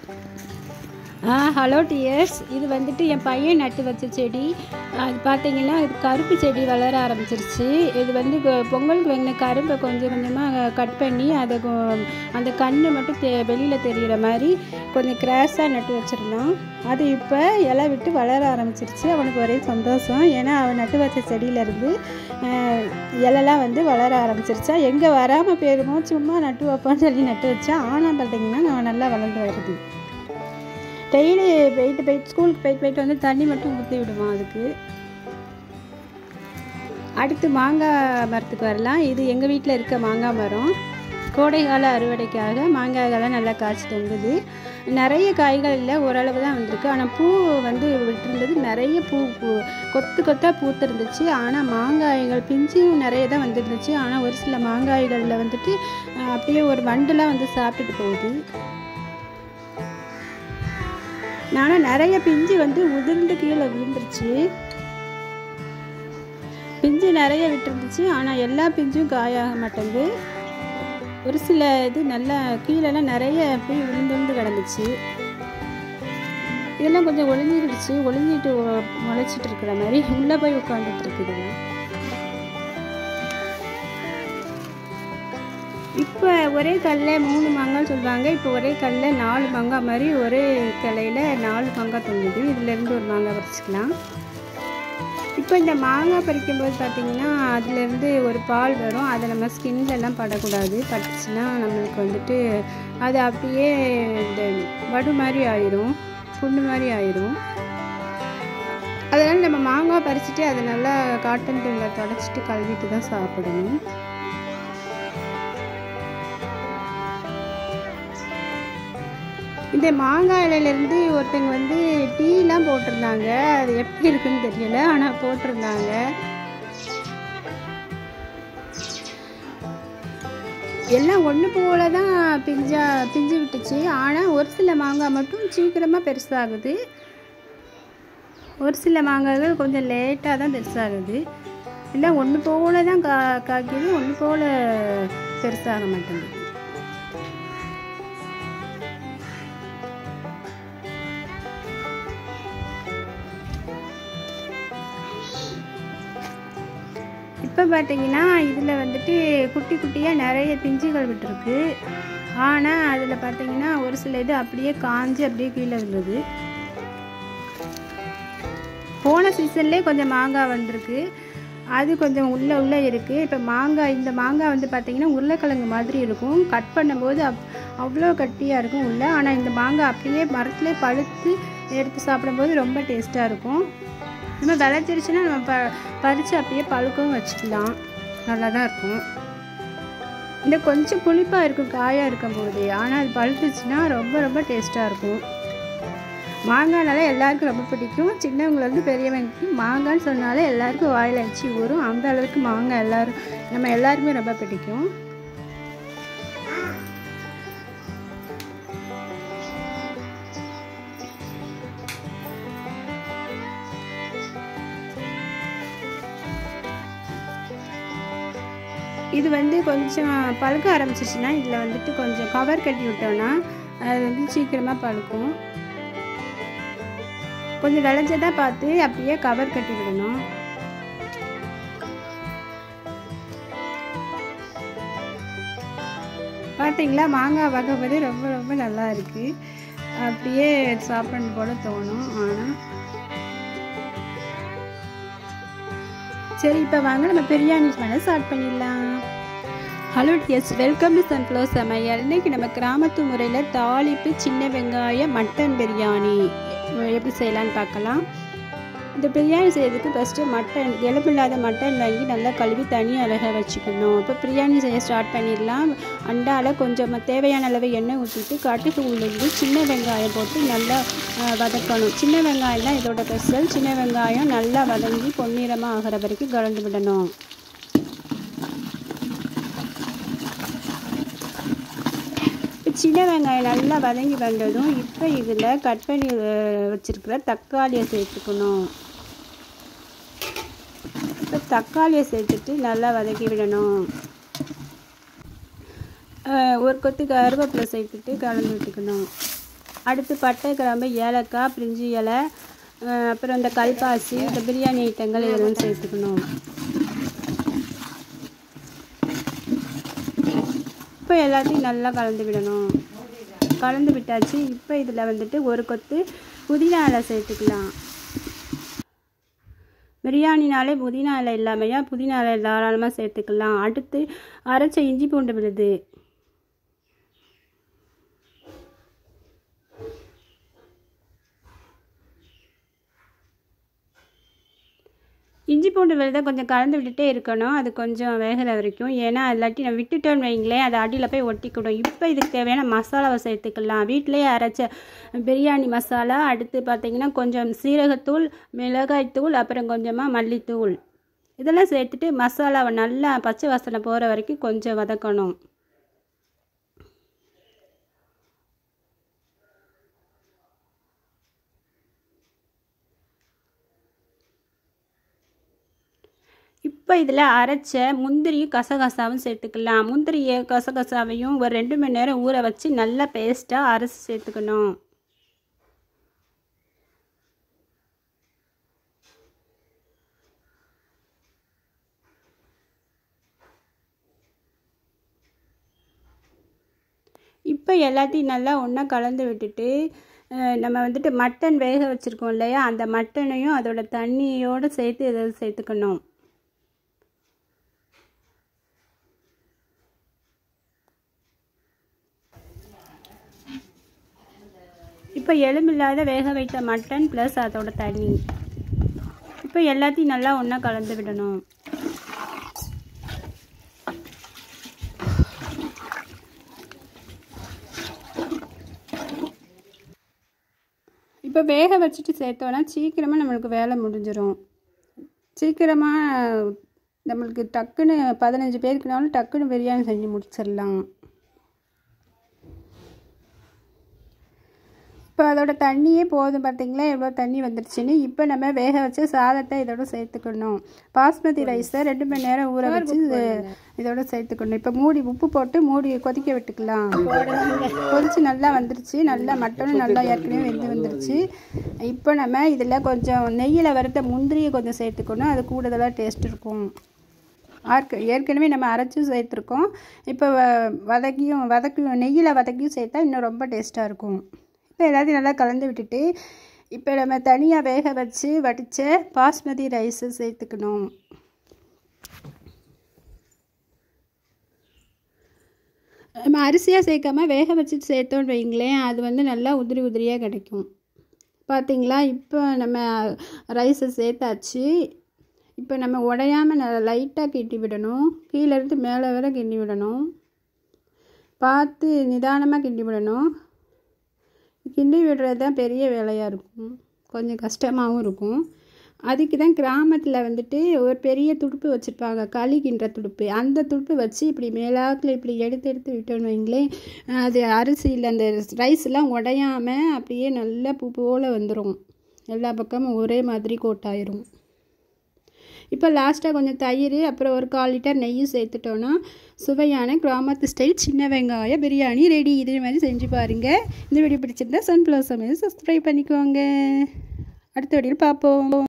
ஆ hello tears இது வந்துட்டு என் பையன் நட்டு வச்ச செடி அது பார்த்தீங்கன்னா இது கருப்பு செடி வளர ஆரம்பிச்சிருச்சு இது வந்து கொ- பொங்கலுக்கு வாங்கின கரும்பை கொஞ்சம் கொஞ்சமாக கட் பண்ணி அதை கொ- அந்த கண்ணு மட்டும் தெ வெளியில் தெரிகிற மாதிரி கொஞ்சம் கிராஸாக நட்டு வச்சுருந்தான் அது இப்போ இலை விட்டு வளர ஆரம்பிச்சிருச்சு அவனுக்கு ஒரே சந்தோஷம் ஏன்னா அவன் நட்டு வச்ச செடியிலேருந்து இலைலாம் வந்து வளர ஆரம்பிச்சிருச்சா எங்கே வராமல் போயிருமோ சும்மா நட்டு வைப்பான்னு சொல்லி நட்டு வச்சா ஆனால் பார்த்தீங்கன்னா அவன் நல்லா வளர்ந்து வருது டெய்லி போயிட்டு போயிட்டு ஸ்கூலுக்கு போயிட்டு போயிட்டு வந்து தண்ணி மட்டும் ஊற்றி விடுவான் அதுக்கு அடுத்து மாங்காய் மரத்துக்கு வரலாம் இது எங்கள் வீட்டில் இருக்க மாங்காய் மரம் கோடைக்கால அறுவடைக்காக மாங்காய்கள்லாம் நல்லா காய்ச்சி தொங்குது நிறைய காய்கள் இல்லை ஓரளவு தான் வந்திருக்கு ஆனால் பூ வந்து விட்டுருந்தது நிறைய பூ பூ கொத்து கொத்தாக பூத்திருந்துச்சு ஆனால் மாங்காய்கள் பிஞ்சும் நிறைய தான் வந்துருந்துச்சு ஆனால் ஒரு சில மாங்காய்களில் வந்துட்டு அஹ், அப்படியே ஒரு வண்டுலாம் வந்து சாப்பிட்டுட்டு போகுது நானும் நிறைய பிஞ்சு வந்து உதிர்ந்து கீழே விழுந்துருச்சு பிஞ்சு நிறைய விட்டுருந்துச்சு ஆனால் எல்லா பிஞ்சும் காயாக மாட்டேங்குது ஒரு சில இது நல்லா கீழெல்லாம் நிறைய போய் விழுந்து விழுந்து கிடந்துச்சு இதெல்லாம் கொஞ்சம் ஒளிஞ்சிடுச்சு ஒளிஞ்சிட்டு ஒ- முளைச்சிட்டு இருக்கிற மாதிரி உள்ளே போய் உட்காந்துட்டு இருக்குது இப்போ ஒரே கல்லில் மூணு மாங்காய் சொல்லுவாங்க இப்போ ஒரே கல்லில் நாலு மாங்காய் மாதிரி ஒரே கிளையில் நாலு மாங்காய் தொங்குது இதுலேருந்து ஒரு மாங்காய் பறிச்சுக்கலாம் இப்போ இந்த மாங்காய் பறிக்கும்போது பார்த்தீங்கன்னா அதுலேருந்து ஒரு பால் வரும் அதை நம்ம ஸ்கின்லலாம் படக்கூடாது பட்டுச்சுன்னா நம்மளுக்கு வந்துட்டு அது அப்படியே இந்த வடு மாதிரி ஆயிரும் புண்ணு மாதிரி ஆயிரும் அதனால் நம்ம மாங்காய் பறிச்சுட்டு அதை நல்லா காட்டன் துணியில் தொடச்சிட்டு கழுவிட்டு தான் சாப்பிடணும் இந்த மாங்காய் இலையிலேருந்து ஒருத்தங்க வந்து டீலாம் போட்டிருந்தாங்க அது எப்படி இருக்குன்னு தெரியல ஆனால் போட்டிருந்தாங்க எல்லாம் ஒன்று போல தான் பிஞ்சா பிஞ்சு விட்டுச்சு ஆனால் ஒரு சில மாங்காய் மட்டும் சீக்கிரமாக பெருசாகுது ஒரு சில மாங்காய்கள் கொஞ்சம் லேட்டாக தான் பெருசாகுது எல்லாம் ஒன்று போல தான் கா காய்க்குது ஒன்று போல பெருசாக மாட்டேங்குது இப்போ பார்த்தீங்கன்னா இதில் வந்துட்டு குட்டி குட்டியாக நிறைய பிஞ்சுகள் விட்டுருக்கு ஆனால் அதில் பார்த்தீங்கன்னா ஒரு சில இது அப்படியே காஞ்சு அப்படியே கீழே விழுது போன சீசன்லேயே கொஞ்சம் மாங்காய் வந்திருக்கு அது கொஞ்சம் உள்ளே உள்ளே இருக்குது இப்போ மாங்காய் இந்த மாங்காய் வந்து பார்த்தீங்கன்னா உருளைக்கிழங்கு மாதிரி இருக்கும் கட் பண்ணும்போது அப் அவ்வளோ கட்டியாக இருக்கும் உள்ளே ஆனால் இந்த மாங்காய் அப்படியே மரத்துலேயே பழுத்து எடுத்து சாப்பிடும்போது ரொம்ப டேஸ்ட்டாக இருக்கும் நம்ம விளைச்சிருச்சுன்னா நம்ம ப பறித்து அப்படியே பழுக்கவும் வச்சுக்கலாம் நல்லா தான் இருக்கும் இந்த கொஞ்சம் புளிப்பாக இருக்கும் காயாக இருக்கும்போது ஆனால் அது பழுத்துச்சுன்னா ரொம்ப ரொம்ப டேஸ்ட்டாக இருக்கும் மாங்காய்னாலே எல்லாருக்கும் ரொம்ப பிடிக்கும் சின்னவங்கலேருந்து பெரியவங்களுக்கு மாங்காய்னு சொன்னாலே எல்லாருக்கும் வாயில் அடிச்சு ஊறும் அந்த அளவுக்கு மாங்காய் எல்லாரும் நம்ம எல்லாருக்குமே ரொம்ப பிடிக்கும் இது வந்து கொஞ்சம் பழுக்க ஆரம்பிச்சிச்சுன்னா இதில் வந்துட்டு கொஞ்சம் கவர் கட்டி விட்டோன்னா அது வந்து சீக்கிரமாக பழுக்கும் கொஞ்சம் விளைஞ்சதாக பார்த்து அப்படியே கவர் கட்டி விடணும் பார்த்தீங்களா மாங்காய் பார்க்கும்போது ரொம்ப ரொம்ப நல்லா இருக்குது அப்படியே சாப்பிடணும் போல தோணும் ஆனால் சரி இப்போ வாங்க நம்ம பிரியாணி பண்ண ஸ்டார்ட் பண்ணிடலாம் hello yes welcome to sunflower சமையல் இன்னைக்கு நம்ம கிராமத்து முறையில் தாளிப்பு சின்ன வெங்காயம் மட்டன் பிரியாணி எப்படி செய்யலான்னு பார்க்கலாம் இந்த பிரியாணி செய்யறதுக்கு ஃபஸ்ட்டு மட்டன் எலும்பில்லாத மட்டன் வாங்கி நல்லா கழுவி தனியாக வேக வச்சுக்கணும் இப்போ பிரியாணி செய்ய ஸ்டார்ட் பண்ணிடலாம் அண்டாவில் கொஞ்சம் தேவையான அளவு எண்ணெய் ஊற்றிட்டு கடுகு உளுந்து சின்ன வெங்காயம் போட்டு நல்லா அஹ், வதக்கணும் சின்ன வெங்காயம் தான் இதோட ஸ்பெஷல் சின்ன வெங்காயம் நல்லா வதங்கி பொன்னிறமாக ஆகிற வரைக்கும் கலந்து விடணும் இப்ப சின்ன வெங்காயம் நல்லா வதங்கி வந்ததும் இப்போ இதில் கட் பண்ணி அஹ், வச்சிருக்கிற தக்காளியை சேர்த்துக்கணும் இப்போ தக்காளியை சேர்த்துட்டு நல்லா வதக்கி விடணும் அஹ், ஒரு கொத்து கருவேப்பிலை சேர்த்துட்டு கலந்து விட்டுக்கணும் அடுத்து பட்டை கிராம்பு ஏலக்காய் பிரிஞ்சி இலை அஹ் அப்புறம் இந்த கல்பாசி இந்த பிரியாணி ஐட்டங்கள் இதெல்லாம் சேர்த்துக்கணும் இப்போ எல்லாத்தையும் நல்லா கலந்து விடணும் கலந்து விட்டாச்சு இப்போ இதில் வந்துட்டு ஒரு கொத்து புதினா இலை சேர்த்துக்கலாம் பிரியாணினாலே புதினா இலை இல்லாமையா புதினா இலை தாராளமாக சேர்த்துக்கலாம் அடுத்து அரைச்ச இஞ்சி பூண்டு விழுது இஞ்சி பூண்டு விழுதை கொஞ்சம் கலந்து விட்டுட்டே இருக்கணும் அது கொஞ்சம் வேகிற வரைக்கும் ஏன்னா இல்லாட்டி நம்ம விட்டுட்டோன்னு வைங்களேன் அது அடியில் போய் ஒட்டிக்கிடும் இப்போ இதுக்கு தேவையான மசாலாவை சேர்த்துக்கலாம் வீட்டிலேயே அரைச்ச பிரியாணி மசாலா அடுத்து பார்த்திங்கன்னா கொஞ்சம் சீரகத்தூள் மிளகாய்த்தூள் அப்புறம் கொஞ்சமாக மல்லித்தூள் இதெல்லாம் சேர்த்துட்டு மசாலாவை நல்லா பச்சை வாசனை போகிற வரைக்கும் கொஞ்சம் வதக்கணும் இப்போ இதில் அரைச்ச முந்திரியும் கசகசாவும் சேர்த்துக்கலாம் முந்திரியை கசகசாவையும் ஒரு ரெண்டு மணி நேரம் ஊற வச்சு நல்லா பேஸ்ட்டாக அரைச்சி சேர்த்துக்கணும் இப்போ எல்லாத்தையும் நல்லா ஒன்றா கலந்து விட்டுட்டு அஹ், நம்ம வந்துட்டு மட்டன் வேக வச்சுருக்கோம் இல்லையா அந்த மட்டனையும் அதோட தண்ணியோடு சேர்த்து இதை சேர்த்துக்கணும் இப்போ எலும்பில்லாத வேக வைத்த மட்டன் ப்ளஸ் அதோட தண்ணி இப்போ எல்லாத்தையும் நல்லா ஒன்றா கலந்து விடணும் இப்போ வேக வச்சுட்டு சேர்த்தோன்னா சீக்கிரமாக நம்மளுக்கு வேலை முடிஞ்சிடும் சீக்கிரமாக நம்மளுக்கு டக்குன்னு பதினஞ்சு பேருக்குனாலும் டக்குன்னு பிரியாணி செஞ்சு முடிச்சிடலாம் இப்போ அதோட தண்ணியே போதும் பார்த்தீங்களா எவ்வளோ தண்ணி வந்துருச்சுன்னு இப்போ நம்ம வேக வச்ச சாதத்தை இதோட சேர்த்துக்கணும் பாஸ்மதி ரைஸை ரெண்டு மணி நேரம் ஊற வச்சு இதோட சேர்த்துக்கணும் இப்போ மூடி உப்பு போட்டு மூடி கொதிக்க விட்டுக்கலாம் கொதிச்சு நல்லா வந்துருச்சு நல்லா மட்டனும் நல்லா ஏற்கனவே வெந்து வந்துருச்சு இப்போ நம்ம இதில் கொஞ்சம் நெய்யில் வறுத்த முந்திரியை கொஞ்சம் சேர்த்துக்கணும் அது கூடுதலாக டேஸ்ட் இருக்கும் ஆர்க்க ஏற்கனவே நம்ம அரைச்சும் சேர்த்துருக்கோம் இப்போ வ- வதக்கியும் வதக்கியும் நெய்யில் வதக்கியும் சேர்த்தா இன்னும் ரொம்ப டேஸ்ட்டாக இருக்கும் இப்போ எல்லாத்தையும் நல்லா கலந்து விட்டுட்டு இப்போ நம்ம தனியாக வேக வச்சு வடித்த பாஸ்மதி ரைஸு சேர்த்துக்கணும் நம்ம அரிசியாக சேர்க்காம வேக வச்சு சேர்த்தோன்னு வைங்களேன் அது வந்து நல்லா உதிரி உதிரியாக கிடைக்கும் பார்த்தீங்களா இப்போ நம்ம ரைஸை சேர்த்தாச்சு இப்போ நம்ம உடையாமல் லைட்டாக கிண்டி விடணும் கீழே இருந்து மேலே வரை கிண்டி விடணும் பார்த்து நிதானமாக கிண்டி விடணும் கிண்டி விடுறது தான் பெரிய வேலையாக இருக்கும் கொஞ்சம் கஷ்டமாகவும் இருக்கும் அதுக்கு தான் கிராமத்தில் வந்துட்டு ஒரு பெரிய துடுப்பு வச்சுருப்பாங்க களி கிண்டுற துடுப்பு அந்த துடுப்பு வச்சு இப்படி மேலாக்கில் இப்படி எடுத்து எடுத்து விட்டோன்னு வைங்களேன் அது அரிசியில் அந்த ரைஸ்லாம் உடையாமல் அப்படியே நல்லா பூ போல் வந்துடும் எல்லா பக்கமும் ஒரே மாதிரி கோட்டாயிரும் இப்போ லாஸ்ட்டாக கொஞ்சம் தயிர் அப்புறம் ஒரு கால் லிட்டர் நெய்யும் சேர்த்துட்டோன்னா சுவையான கிராமத்து ஸ்டைல் சின்ன வெங்காய பிரியாணி ரெடி இதே மாதிரி செஞ்சு பாருங்கள் இந்த வீடியோ பிடிச்சிருந்தா சன்ஃப்ளவர் சமையல் சப்ஸ்கிரைப் பண்ணிக்கோங்க அடுத்த வீடியோவில் பார்ப்போம்